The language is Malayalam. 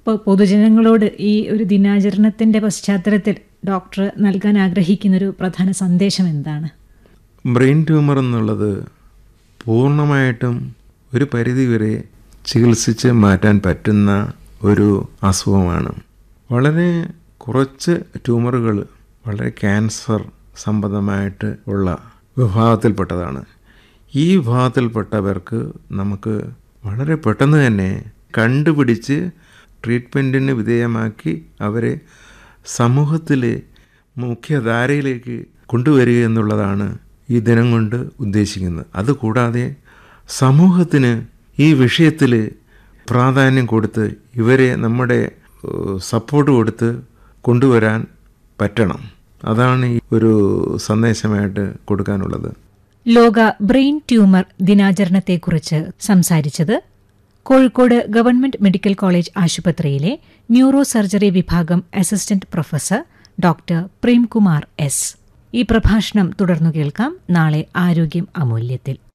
ഇപ്പോൾ പൊതുജനങ്ങളോട് ഈ ഒരു ദിനാചരണത്തിൻ്റെ പശ്ചാത്തലത്തിൽ ഡോക്ടർ നൽകാൻ ആഗ്രഹിക്കുന്നൊരു പ്രധാന സന്ദേശം എന്താണ് ബ്രെയിൻ ട്യൂമർ എന്നുള്ളത് പൂർണ്ണമായിട്ടും ഒരു പരിധിവരെ ചികിത്സിച്ച് മാറ്റാൻ പറ്റുന്ന ഒരു അസുഖമാണ് വളരെ കുറച്ച് ട്യൂമറുകൾ വളരെ ക്യാൻസർ സംബന്ധമായിട്ട് ഉള്ള വിഭാഗത്തിൽപ്പെട്ടതാണ് ഈ വിഭാഗത്തിൽപ്പെട്ടവർക്ക് നമുക്ക് വളരെ പെട്ടെന്ന് തന്നെ കണ്ടുപിടിച്ച് ട്രീറ്റ്മെൻറ്റിന് വിധേയമാക്കി അവരെ സമൂഹത്തിലെ മുഖ്യധാരയിലേക്ക് കൊണ്ടുവരിക എന്നുള്ളതാണ് ഈ ദിനം കൊണ്ട് ഉദ്ദേശിക്കുന്നത് അതുകൂടാതെ സമൂഹത്തിന് ഈ വിഷയത്തിൽ പ്രാധാന്യം കൊടുത്ത് ഇവരെ നമ്മുടെ സപ്പോർട്ട് കൊടുത്ത് കൊണ്ടുവരാൻ പറ്റണം അതാണ് ഈ ഒരു സന്ദേശമായിട്ട് കൊടുക്കാനുള്ളത് ലോക ബ്രെയിൻ ട്യൂമർ ദിനാചരണത്തെക്കുറിച്ച് സംസാരിച്ചത് കോഴിക്കോട് ഗവൺമെന്റ് മെഡിക്കൽ കോളേജ് ആശുപത്രിയിലെ ന്യൂറോ സർജറി വിഭാഗം assistant professor doctor Premkumar S ഈ പ്രഭാഷണം തുടർന്നു കേൾക്കാം നാളെ ആരോഗ്യം അമൂല്യത്തിൽ